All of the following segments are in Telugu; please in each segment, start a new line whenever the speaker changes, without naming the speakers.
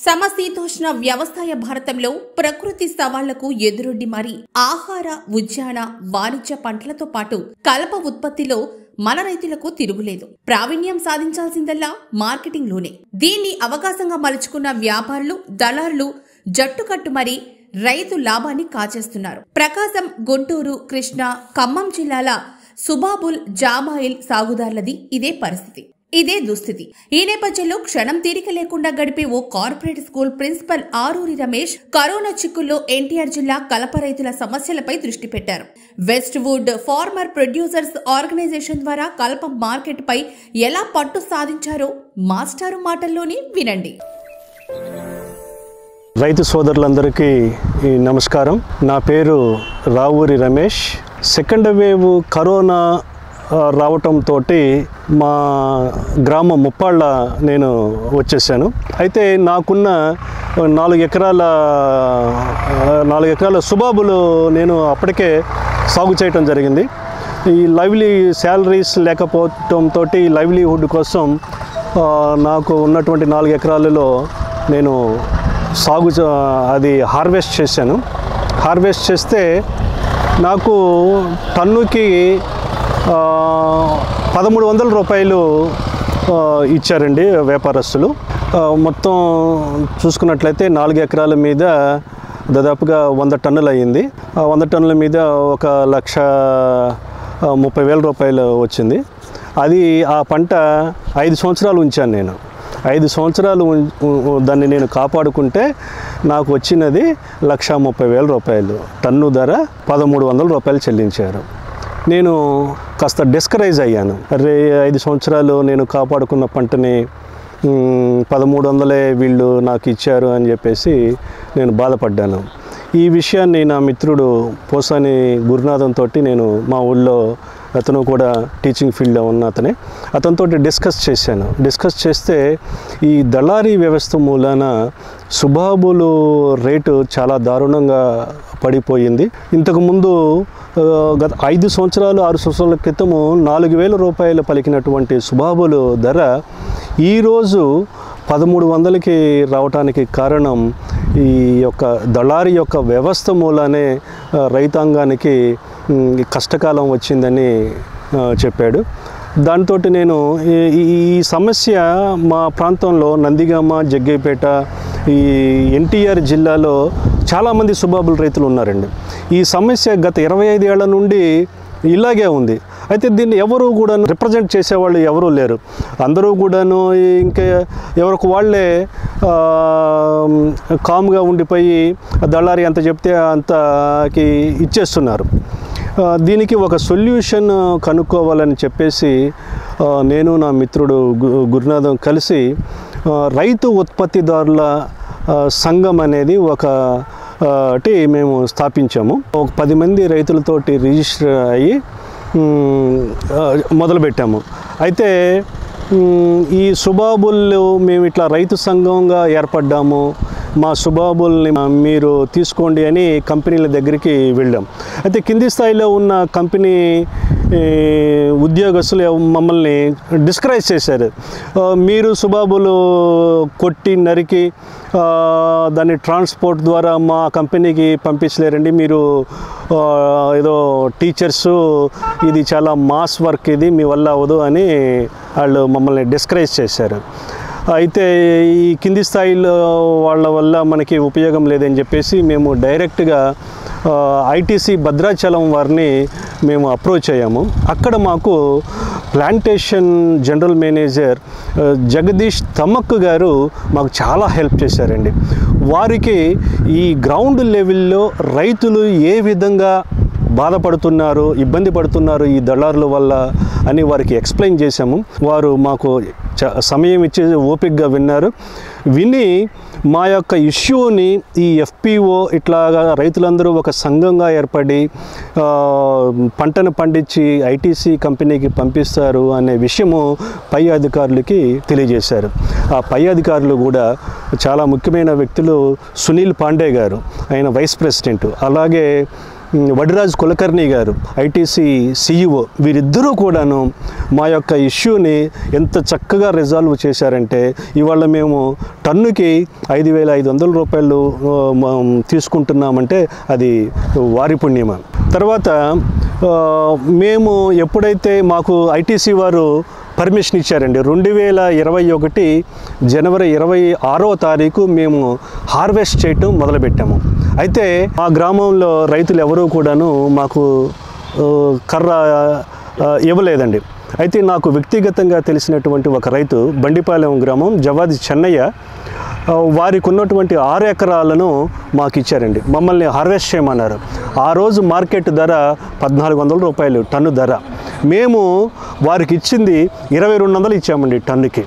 సమశీతోష్ణ వ్యవసాయ భారతంలో ప్రకృతి సవాళ్లకు ఎదురొడ్డి మరి ఆహార ఉద్యాన వాణిజ్య పంటలతో పాటు కలప ఉత్పత్తిలో మన రైతులకు తిరుగులేదు ప్రావీణ్యం సాధించాల్సిందల్లా మార్కెటింగ్లోనే దీన్ని అవకాశంగా మలుచుకున్న వ్యాపారులు దళారులు జట్టుకట్టు మరి రైతు లాభాన్ని కాచేస్తున్నారు ప్రకాశం గుంటూరు కృష్ణా ఖమ్మం జిల్లాల సుబాబుల్ జామాయిల్ సాగుదారులది ఇదే పరిస్థితి ఇదే దుస్థితి ఈ నేపథ్యంలో క్షణం తీరిక లేకుండా గడిపే ఓ corporate school principal Aaruri Ramesh corona చిక్కుల్లో ఎన్టీఆర్ జిల్లా కలప రైతుల సమస్యలపై దృష్టి పెట్టారు west wood farmer producers organisation ద్వారా కలప మార్కెట్ పై ఎలా పట్టు సాధించారో మాస్టారు మాటల్లోనే వినండి
రైతు సోదరులందరికీ ఈ నమస్కారం నా పేరు Ravuri Ramesh second wave corona ఆ, రావటంతో మా గ్రామం ముప్పాళ్ళ నేను వచ్చేసాను అయితే నాకున్న నాలుగు ఎకరాల ఆ, నాలుగు ఎకరాల సుబాబులు నేను అప్పటికే సాగు చేయటం జరిగింది ఈ లైవ్లీ శాలరీస్ లేకపోవటంతో లైవ్లీహుడ్ కోసం ఆ, నాకు ఉన్నటువంటి నాలుగు ఎకరాలలో నేను సాగు చ- అది హార్వెస్ట్ చేశాను హార్వెస్ట్ చేస్తే నాకు టన్నుకి ఆ, పదమూడు వందల రూపాయలు ఆ, ఇచ్చారండి వ్యాపారస్తులు ఆ, మొత్తం చూసుకున్నట్లయితే నాలుగు ఎకరాల మీద దాదాపుగా వంద టన్నులు అయ్యింది ఆ వంద టన్నుల మీద ఒక లక్ష ఆ, ముప్పై వేల రూపాయలు వచ్చింది అది ఆ పంట ఐదు సంవత్సరాలు ఉంచాను నేను ఐదు సంవత్సరాలు ఉం- ఉ- దాన్ని నేను కాపాడుకుంటే నాకు వచ్చినది లక్ష ముప్పై వేల రూపాయలు టన్ను ధర పదమూడు వందల రూపాయలు చెల్లించారు నేను కాస్త డిస్కరైజ్ అయ్యాను అరే ఐదు సంవత్సరాలు నేను కాపాడుకున్న పంటని మ్, పదమూడు వందలే వీళ్ళు నాకు ఇచ్చారు అని చెప్పేసి నేను బాధపడ్డాను ఈ విషయాన్ని నా మిత్రుడు పోసాని గురునాథంతో నేను మా ఊళ్ళో అతను కూడా టీచింగ్ ఫీల్డ్లో ఉన్న అతనే అతనితో డిస్కస్ చేశాను డిస్కస్ చేస్తే ఈ దళారీ వ్యవస్థ మూలాన సుబాబులు రేటు చాలా దారుణంగా పడిపోయింది ఇంతకుముందు ఆ, గత ఐదు సంవత్సరాలు ఆరు సంవత్సరాల క్రితము నాలుగు వేల రూపాయలు పలికినటువంటి సుబాబులు ధర ఈరోజు పదమూడు వందలకి రావటానికి కారణం ఈ యొక్క దళారి యొక్క వ్యవస్థ మూలానే ఆ, రైతాంగానికి ఉమ్, కష్టకాలం వచ్చిందని ఆ, చెప్పాడు దాంతో నేను ఈ- ఈ ఈ సమస్య మా ప్రాంతంలో నందిగామ జగ్గైపేట ఈ ఎన్టీఆర్ జిల్లాలో చాలామంది సుబాబుల్ రైతులు ఉన్నారండి ఈ సమస్య గత ఇరవై ఐదు ఏళ్ల నుండి ఇలాగే ఉంది అయితే దీన్ని ఎవరు కూడా రిప్రజెంట్ చేసేవాళ్ళు ఎవరూ లేరు అందరూ కూడాను ఇంకా ఎవరికి వాళ్ళే ఆ, కామ్గా ఉండిపోయి దళారి ఎంత చెప్తే అంతకి ఇచ్చేస్తున్నారు ఆ, దీనికి ఒక సొల్యూషన్ కనుక్కోవాలని చెప్పేసి ఆ, నేను నా మిత్రుడు గు- గురునాథం కలిసి ఆ, రైతు ఉత్పత్తిదారుల ఆ, సంఘం అనేది ఒక ఆ, టి మేము స్థాపించాము ఒక పది మంది రైతులతోటి రిజిస్టర్ అయ్యి మ్, ఆ, మొదలుపెట్టాము అయితే మ్, ఈ సుబాబుల్లో మేము ఇట్లా రైతు సంఘంగా ఏర్పడ్డాము మా సుబాబుల్ని మీరు తీసుకోండి అని కంపెనీల దగ్గరికి వెళ్ళాం అయితే కింది స్థాయిలో ఉన్న కంపెనీ ఈ, ఉద్యోగస్తులు ఎవ- మమ్మల్ని డిస్కరేజ్ చేశారు ఆ, మీరు సుబాబులు కొట్టి నరికి ఆ, దాన్ని ట్రాన్స్పోర్ట్ ద్వారా మా కంపెనీకి పంపించలేరండి మీరు ఆ, ఏదో టీచర్సు ఇది చాలా మాస్ వర్క్ ఇది మీ వల్ల అవ్వదు అని వాళ్ళు మమ్మల్ని డిస్కరేజ్ చేశారు అయితే ఈ కింది స్థాయిలో వాళ్ళ వల్ల మనకి ఉపయోగం లేదని చెప్పేసి మేము డైరెక్ట్గా ఐటీసీ భద్రాచలం వారిని మేము అప్రోచ్ అయ్యాము అక్కడ మాకు ప్లాంటేషన్ జనరల్ మేనేజర్ ఆ, జగదీష్ తమక్ గారు మాకు చాలా హెల్ప్ చేశారండి వారికి ఈ గ్రౌండ్ లెవెల్లో రైతులు ఏ విధంగా బాధపడుతున్నారు ఇబ్బంది పడుతున్నారు ఈ దళారుల వల్ల అని వారికి ఎక్స్ప్లెయిన్ చేశాము వారు మాకు చ- సమయం ఇచ్చి ఓపికగా విన్నారు విని మా యొక్క ఇష్యూని ఈ ఎఫ్పిఓ ఇట్లాగా రైతులందరూ ఒక సంఘంగా ఏర్పడి ఆ, పంటను పండించి ఐటీసీ కంపెనీకి పంపిస్తారు అనే విషయము పై అధికారులకి తెలియజేశారు ఆ పై అధికారులు కూడా చాలా ముఖ్యమైన వ్యక్తులు సునీల్ పాండే గారు ఆయన వైస్ ప్రెసిడెంట్ అలాగే ఉమ్, వడిరాజు కులకర్ణి గారు ఐటీసీ సిఇఓ వీరిద్దరూ కూడాను మా యొక్క ఇష్యూని ఎంత చక్కగా రిజాల్వ్ చేశారంటే ఇవాళ మేము టన్నుకి ఐదు వేల ఐదు వందల రూపాయలు ఆ, మ- తీసుకుంటున్నామంటే అది వారి పుణ్యమ తర్వాత ఆ, మేము ఎప్పుడైతే మాకు ఐటీసీ వారు పర్మిషన్ ఇచ్చారండి రెండు వేల ఇరవై ఒకటి జనవరి ఇరవై ఆరో తారీఖు మేము హార్వెస్ట్ చేయటం మొదలుపెట్టాము అయితే ఆ గ్రామంలో రైతులు ఎవరూ కూడాను మాకు ఆ, కర్ర ఆ, ఇవ్వలేదండి అయితే నాకు వ్యక్తిగతంగా తెలిసినటువంటి ఒక రైతు బండిపాలెం గ్రామం జవాది చెన్నయ్య ఆ, వారికి ఉన్నటువంటి ఆరు ఎకరాలను మాకు ఇచ్చారండి మమ్మల్ని హార్వెస్ట్ చేయమన్నారు ఆ రోజు మార్కెట్ ధర పద్నాలుగు వందల రూపాయలు టన్ను ధర మేము వారికి ఇచ్చింది ఇరవై రెండు వందలు ఇచ్చామండి టన్నుకి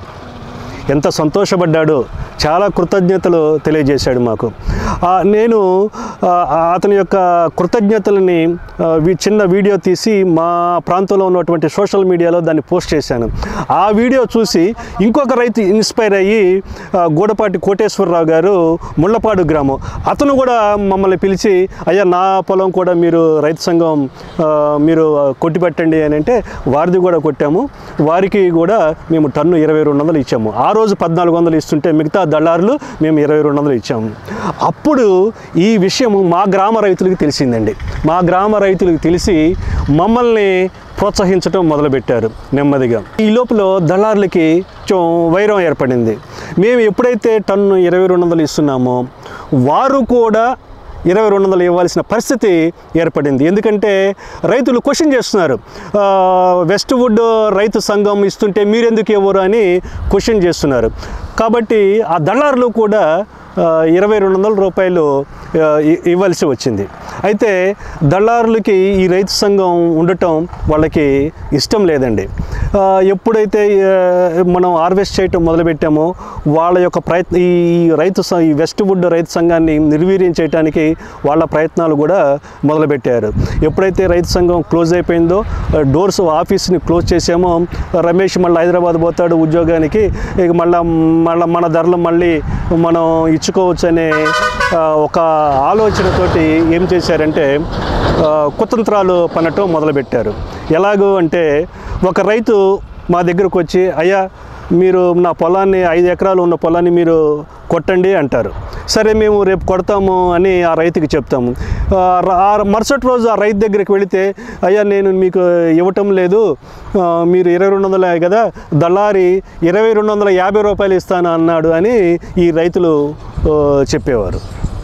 ఎంత సంతోషపడ్డాడో చాలా కృతజ్ఞతలు తెలియజేశాడు మాకు ఆ, నేను ఆ, అతని యొక్క కృతజ్ఞతలని ఆ, వి- చిన్న వీడియో తీసి మా ప్రాంతంలో ఉన్నటువంటి సోషల్ మీడియాలో దాన్ని పోస్ట్ చేశాను ఆ వీడియో చూసి ఇంకొక రైతు ఇన్స్పైర్ అయ్యి ఆ, గూడపాటి కోటేశ్వరరావు గారు ముళ్ళపాడు గ్రామం అతను కూడా మమ్మల్ని పిలిచి అయ్యా నా పొలం కూడా మీరు రైతు సంఘం ఆ, మీరు కొట్టి పెట్టండి అని అంటే వారిది కూడా కొట్టాము వారికి కూడా మేము టన్ను ఇరవై రెండు వందలు ఇచ్చాము ఆ రోజు పద్నాలుగు వందలు ఇస్తుంటే మిగతా దళారులు మేము ఇరవై రెండు వందలు ఇచ్చాము అప్పుడు ఈ విషయం మా గ్రామ రైతులకు తెలిసిందండి మా గ్రామ రైతులకు తెలిసి మమ్మల్ని ప్రోత్సహించడం మొదలుపెట్టారు నెమ్మదిగా ఈ లోపల దళారులకి కొంచెం వైరం ఏర్పడింది మేము ఎప్పుడైతే టన్ను ఇరవై రెండు వందలు ఇస్తున్నామో వారు కూడా ఇరవై రెండు వందలు ఇవ్వాల్సిన పరిస్థితి ఏర్పడింది ఎందుకంటే రైతులు క్వశ్చన్ చేస్తున్నారు ఆ, వెస్ట్ వుడ్ రైతు సంఘం ఇస్తుంటే మీరెందుకు ఇవ్వరు అని క్వశ్చన్ చేస్తున్నారు కాబట్టి ఆ దళారులు కూడా ఆ, ఇరవై రెండు వందల రూపాయలు ఆ, ఇ- ఇవ్వాల్సి వచ్చింది అయితే దళారులకి ఈ రైతు సంఘం ఉండటం వాళ్ళకి ఇష్టం లేదండి ఆ, ఎప్పుడైతే ఆ, మనం హార్వెస్ట్ చేయటం మొదలుపెట్టామో వాళ్ళ యొక్క ప్రయత్న ఈ ఈ రైతు స- ఈ వెస్ట్ వుడ్ రైతు సంఘాన్ని నిర్వీర్యం చేయడానికి వాళ్ళ ప్రయత్నాలు కూడా మొదలుపెట్టారు ఎప్పుడైతే రైతు సంఘం క్లోజ్ అయిపోయిందో ఆ, డోర్స్ ఆఫీస్ని క్లోజ్ చేసామో రమేష్ మళ్ళీ హైదరాబాద్ పోతాడు ఉద్యోగానికి ఇక మళ్ళీ మళ్ళీ మన ధరలు మళ్ళీ మనం ఇచ్చుకోవచ్చు అనే ఆ, ఒక ఆలోచనతోటి ఏం చేశారంటే ఆ, కుతంత్రాలు పనటం మొదలుపెట్టారు ఎలాగూ అంటే ఒక రైతు మా దగ్గరకు వచ్చి అయ్యా మీరు నా పొలాన్ని ఐదు ఎకరాలు ఉన్న పొలాన్ని మీరు కొట్టండి అంటారు సరే మేము రేపు కొడతాము అని ఆ రైతుకి చెప్తాము ఆ, ర- ఆ మరుసటి రోజు ఆ రైతు దగ్గరికి వెళితే అయ్యా నేను మీకు ఇవ్వటం లేదు ఆ, మీరు ఇరవై రెండు వందలే కదా దళారి ఇరవై రెండు వందల యాభై రూపాయలు ఇస్తాను అన్నాడు అని ఈ రైతులు ఆ, చెప్పేవారు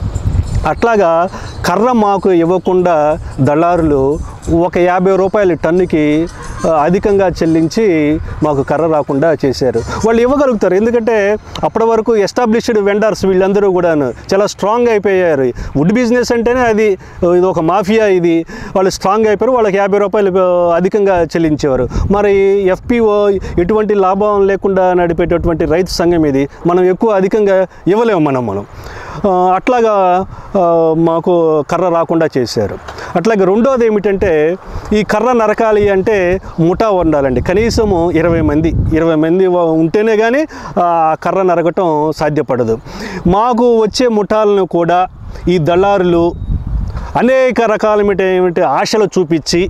అట్లాగా కర్ర మాకు ఇవ్వకుండా దళారులు ఒక యాభై రూపాయలు టన్నుకి ఆ, అధికంగా చెల్లించి మాకు కర్ర రాకుండా చేశారు వాళ్ళు ఇవ్వగలుగుతారు ఎందుకంటే అప్పటి వరకు ఎస్టాబ్లిష్డ్ వెండర్స్ వీళ్ళందరూ కూడాను చాలా స్ట్రాంగ్ అయిపోయారు వుడ్ బిజినెస్ అంటేనే అది ఇది ఒక మాఫియా ఇది వాళ్ళు స్ట్రాంగ్ అయిపోయారు వాళ్ళకి యాభై రూపాయలు ఆ, అధికంగా చెల్లించేవారు మరి ఎఫ్పిఓ ఎటువంటి లాభం లేకుండా నడిపేటటువంటి రైతు సంఘం ఇది మనం ఎక్కువ అధికంగా ఇవ్వలేము మనం మనం ఆ, అట్లాగా ఆ, మాకు కర్ర రాకుండా చేశారు అట్లాగే రెండోది ఏమిటంటే ఈ కర్ర నరకాలి అంటే ముఠా ఉండాలండి కనీసము ఇరవై మంది ఇరవై మంది వ- ఉంటేనే కానీ ఆ కర్ర నరకటం సాధ్యపడదు మాకు వచ్చే ముఠాలను కూడా ఈ దళారులు అనేక రకాలమైన ఏమిటి ఆశలు చూపించి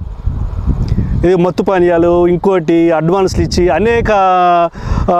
ఇది మత్తు పానీయాలు ఇంకోటి అడ్వాన్స్లు ఇచ్చి అనేక ఆ,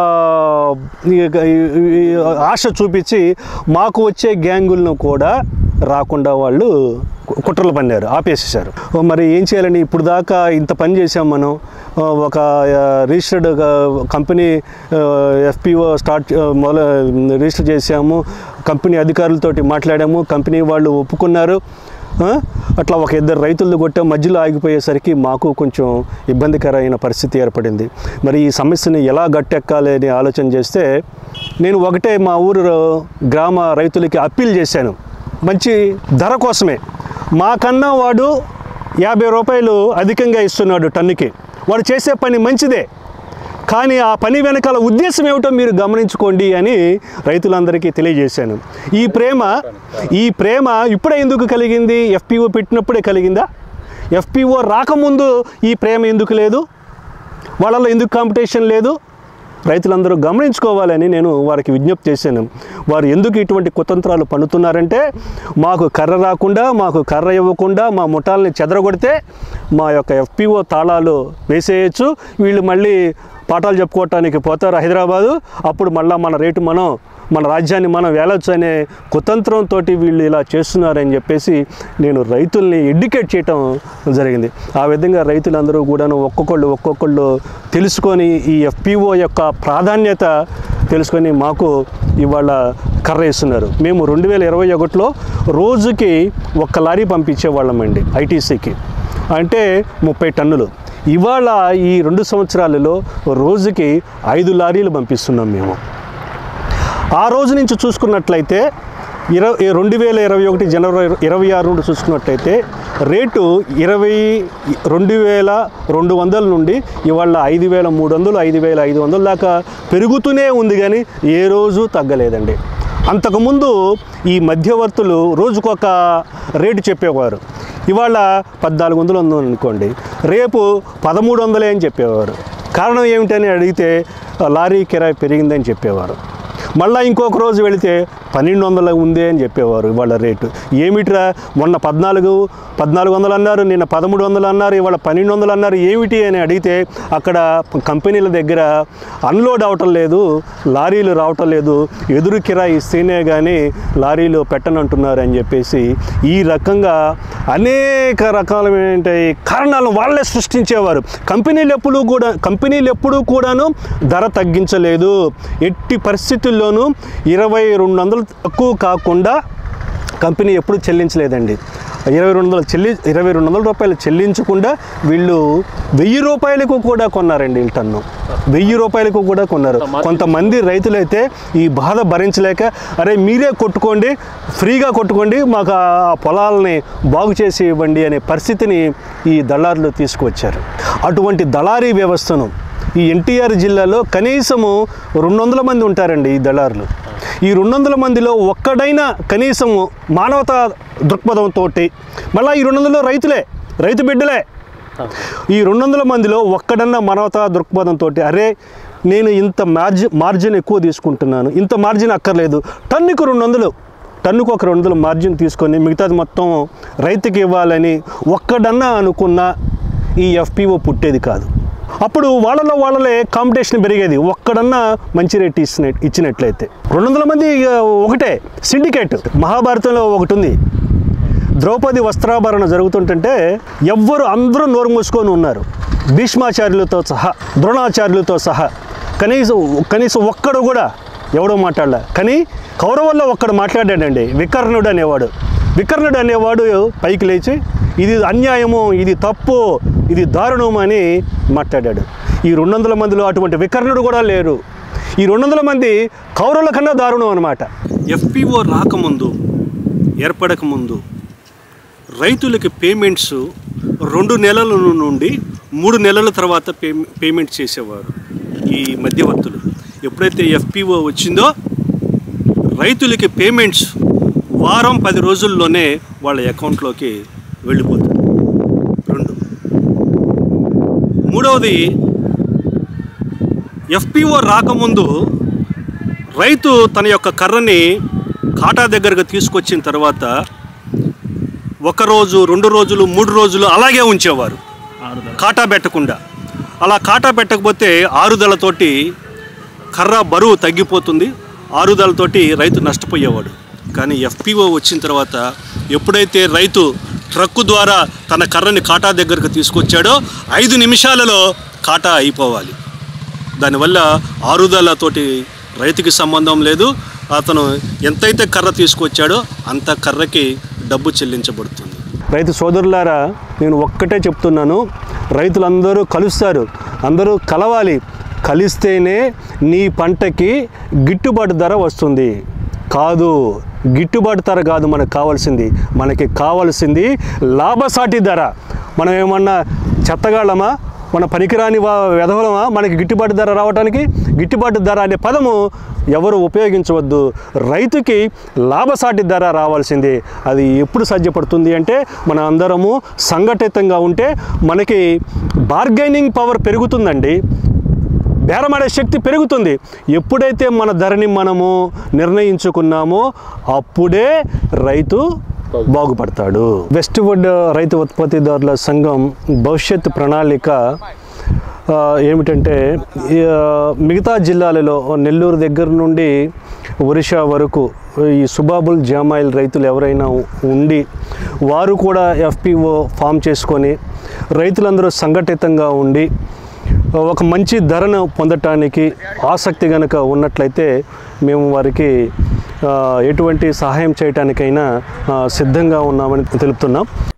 ఈ- ఈ- ఈ ఆశ చూపించి మాకు వచ్చే గ్యాంగులను కూడా రాకుండా వాళ్ళు కు- కుట్రలు పన్నారు ఆపేసేసారు ఓ మరి ఏం చేయాలని ఇప్పుడు దాకా ఇంత పని చేసాం మనం ఆ, ఒక రిజిస్టర్డ్ కంపెనీ ఎఫ్పిఓ స్టార్ట్ ఆ, మొదలు రిజిస్టర్ చేసాము కంపెనీ అధికారులతోటి మాట్లాడాము కంపెనీ వాళ్ళు ఒప్పుకున్నారు ఆ? అట్లా ఒక ఇద్దరు రైతులు కొట్టాం మధ్యలో ఆగిపోయేసరికి మాకు కొంచెం ఇబ్బందికరమైన పరిస్థితి ఏర్పడింది మరి ఈ సమస్యని ఎలా గట్టెక్కాలి అని ఆలోచన చేస్తే నేను ఒకటే మా ఊరు గ్రామ రైతులకి అప్పీల్ చేశాను మంచి ధర కోసమే మాకన్నా వాడు యాభై రూపాయలు అధికంగా ఇస్తున్నాడు టన్నుకి వాడు చేసే పని మంచిదే కానీ ఆ పని వెనకాల ఉద్దేశం ఏమిటో మీరు గమనించుకోండి అని రైతులందరికీ తెలియజేశాను ఈ ప్రేమ ఈ ప్రేమ ఇప్పుడే ఎందుకు కలిగింది ఎఫ్పిఓ పెట్టినప్పుడే కలిగిందా ఎఫ్పిఓ రాకముందు ఈ ప్రేమ ఎందుకు లేదు వాళ్ళలో ఎందుకు కాంపిటీషన్ లేదు రైతులందరూ గమనించుకోవాలని నేను వారికి విజ్ఞప్తి చేశాను వారు ఎందుకు ఇటువంటి కుతంత్రాలు పన్నుతున్నారంటే మాకు కర్ర రాకుండా మాకు కర్ర ఇవ్వకుండా మా ముఠాలని చెదరగొడితే మా యొక్క ఎఫ్పిఓ తాళాలు వేసేయచ్చు వీళ్ళు మళ్ళీ పాఠాలు చెప్పుకోవటానికి పోతారు హైదరాబాదు అప్పుడు మళ్ళీ మన రేటు మనం మన రాజ్యాన్ని మనం వేలొచ్చు అనే కుతంత్రంతో వీళ్ళు ఇలా చేస్తున్నారని చెప్పేసి నేను రైతుల్ని ఎడ్యుకేట్ చేయటం జరిగింది ఆ విధంగా రైతులందరూ కూడాను ఒక్కొక్కళ్ళు ఒక్కొక్కళ్ళు తెలుసుకొని ఈ ఎఫ్పిఓ యొక్క ప్రాధాన్యత తెలుసుకొని మాకు ఇవాళ కర్ర ఇస్తున్నారు మేము రెండు వేల ఇరవై ఒకటిలో రోజుకి ఒక్క లారీ పంపించేవాళ్ళమండి ఐటీసీకి అంటే ముప్పై టన్నులు ఇవాళ ఈ రెండు సంవత్సరాలలో రోజుకి ఐదు లారీలు పంపిస్తున్నాం మేము ఆ రోజు నుంచి చూసుకున్నట్లయితే ఇరవై రెండు వేల ఇరవై ఒకటి జనవరి ఇరవై ఆరు నుండి చూసుకున్నట్లయితే రేటు ఇరవై రెండు వేల రెండు వందల నుండి ఇవాళ ఐదు వేల మూడు వందలు ఐదు వేల ఐదు వందల దాకా పెరుగుతూనే ఉంది కానీ ఏ రోజు తగ్గలేదండి అంతకుముందు ఈ మధ్యవర్తులు రోజుకొక రేటు చెప్పేవారు ఇవాళ పద్నాలుగు వందలు ఉంది అనుకోండి రేపు పదమూడు వందలే అని చెప్పేవారు కారణం ఏమిటని అడిగితే లారీ కిరాయి పెరిగిందని చెప్పేవారు మళ్ళీ ఇంకొక రోజు వెళితే పన్నెండు వందలు ఉంది అని చెప్పేవారు ఇవాళ రేటు ఏమిట్రా మొన్న పద్నాలుగు పద్నాలుగు వందలు అన్నారు నిన్న పదమూడు వందలు అన్నారు ఇవాళ పన్నెండు వందలు అన్నారు ఏమిటి అని అడిగితే అక్కడ కంపెనీల దగ్గర అన్లోడ్ అవటం లేదు లారీలు రావటం లేదు ఎదురు కిరాయి ఇస్తేనే కానీ లారీలు పెట్టనంటున్నారు అని చెప్పేసి ఈ రకంగా అనేక రకాలైన కారణాలను వాళ్ళే సృష్టించేవారు కంపెనీలు ఎప్పుడు కూడా కంపెనీలు ఎప్పుడూ కూడాను ధర తగ్గించలేదు ఎట్టి పరిస్థితుల్లోనూ ఇరవై రెండు వందలు తక్కువ కాకుండా కంపెనీ ఎప్పుడు చెల్లించలేదండి ఇరవై రెండు వందలు చెల్లి ఇరవై రెండు వందల రూపాయలు చెల్లించకుండా వీళ్ళు వెయ్యి రూపాయలకు కూడా కొన్నారండి ఈ టన్ను వెయ్యి రూపాయలకు కూడా కొన్నారు కొంతమంది రైతులైతే ఈ బాధ భరించలేక అరే మీరే కొట్టుకోండి ఫ్రీగా కొట్టుకోండి మాకు ఆ పొలాలని బాగు చేసి ఇవ్వండి అనే పరిస్థితిని ఈ దళారులు తీసుకువచ్చారు అటువంటి దళారీ వ్యవస్థను ఈ ఎన్టీఆర్ జిల్లాలో కనీసము రెండు వందల మంది ఉంటారండి ఈ దళారులు ఈ రెండు వందల మందిలో ఒక్కడైనా కనీసము మానవతా దృక్పథంతో మళ్ళీ ఈ రెండు వందలు రైతులే రైతు బిడ్డలే ఈ రెండు వందల మందిలో ఒక్కడన్నా మానవతా దృక్పథంతో అరే నేను ఇంత మార్జిన్ మార్జిన్ ఎక్కువ తీసుకుంటున్నాను ఇంత మార్జిన్ అక్కర్లేదు టన్నుకు రెండు వందలు టన్నుకు ఒక రెండు వందలు మార్జిన్ తీసుకొని మిగతాది మొత్తం రైతుకి ఇవ్వాలని ఒక్కడన్నా అనుకున్న ఈ ఎఫ్పిఓ పుట్టేది కాదు అప్పుడు వాళ్ళలో వాళ్ళలే కాంపిటీషన్ పెరిగేది ఒక్కడన్నా మంచి రేట్ ఇచ్చిన ఇచ్చినట్లయితే రెండు వందల మంది ఇక ఒకటే సిండికేట్ మహాభారతంలో ఒకటి ఉంది ద్రౌపది వస్త్రాభరణ జరుగుతుంటుంటే ఎవ్వరు అందరూ నోరు మూసుకొని ఉన్నారు భీష్మాచార్యులతో సహా ద్రోణాచార్యులతో సహా కనీసం కనీసం ఒక్కడు కూడా ఎవడో మాట్లాడలే కానీ కౌరవుల్లో ఒక్కడు మాట్లాడాడండి వికర్ణుడు అనేవాడు వికర్ణుడు అనేవాడు పైకి లేచి ఇది అన్యాయము ఇది తప్పు ఇది దారుణం అని మాట్లాడాడు ఈ రెండు వందల మందిలో అటువంటి వికర్ణుడు కూడా లేరు ఈ రెండు వందల మంది కౌరవుల కన్నా దారుణం అనమాట ఎఫ్పిఓ రాకముందు ఏర్పడకముందు రైతులకి పేమెంట్స్ రెండు నెలల నుండి మూడు నెలల తర్వాత పే పేమెంట్ చేసేవారు ఈ మధ్యవర్తులు ఎప్పుడైతే ఎఫ్పిఓ వచ్చిందో రైతులకి పేమెంట్స్ వారం పది రోజుల్లోనే వాళ్ళ అకౌంట్లోకి వెళ్ళిపోతుంది రెండు మూడవది ఎఫ్పిఓ రాకముందు రైతు తన యొక్క కర్రని కాటా దగ్గరకు తీసుకొచ్చిన తర్వాత ఒక రోజు రెండు రోజులు మూడు రోజులు అలాగే ఉంచేవారు కాటా పెట్టకుండా అలా కాటా పెట్టకపోతే ఆరుదలతోటి కర్ర బరువు తగ్గిపోతుంది ఆరుదలతోటి రైతు నష్టపోయేవాడు కానీ ఎఫ్పిఓ వచ్చిన తర్వాత ఎప్పుడైతే రైతు ట్రక్కు ద్వారా తన కర్రని కాటా దగ్గరకు తీసుకొచ్చాడో ఐదు నిమిషాలలో కాటా అయిపోవాలి దానివల్ల ఆరుదలతోటి రైతుకి సంబంధం లేదు అతను ఎంతైతే కర్ర తీసుకొచ్చాడో అంత కర్రకి డబ్బు చెల్లించబడుతుంది రైతు సోదరులారా నేను ఒక్కటే చెప్తున్నాను రైతులందరూ కలుస్తారు అందరూ కలవాలి కలిస్తేనే నీ పంటకి గిట్టుబాటు ధర వస్తుంది కాదు గిట్టుబాటు ధర కాదు మనకు కావాల్సింది మనకి కావాల్సింది లాభసాటి ధర మనం ఏమన్నా చెత్తగాళ్ళమా మన పనికిరాని వా- వెధవలమా మనకి గిట్టుబాటు ధర రావడానికి గిట్టుబాటు ధర అనే పదము ఎవరు ఉపయోగించవద్దు రైతుకి లాభసాటి ధర రావాల్సింది అది ఎప్పుడు సాధ్యపడుతుంది అంటే మన అందరము సంఘటితంగా ఉంటే మనకి బార్గెనింగ్ పవర్ పెరుగుతుందండి బేరమాడే శక్తి పెరుగుతుంది ఎప్పుడైతే మన ధరని మనము నిర్ణయించుకున్నామో అప్పుడే రైతు బాగుపడతాడు వెస్ట్వుడ్ రైతు ఉత్పత్తిదారుల సంఘం భవిష్యత్ ప్రణాళిక ఆ, ఏమిటంటే ఈ, ఆ, మిగతా జిల్లాలలో నెల్లూరు దగ్గర నుండి ఒరిషా వరకు ఈ సుబాబుల్ జామాయిల్ రైతులు ఎవరైనా ఉండి వారు కూడా ఎఫ్పిఓ ఫామ్ చేసుకొని రైతులందరూ సంఘటితంగా ఉండి ఒక మంచి ధరను పొందటానికి ఆసక్తి కనుక ఉన్నట్లయితే మేము వారికి ఆ, ఎటువంటి సహాయం చేయటానికైనా ఆ, సిద్ధంగా ఉన్నామని తెలుపుతున్నాం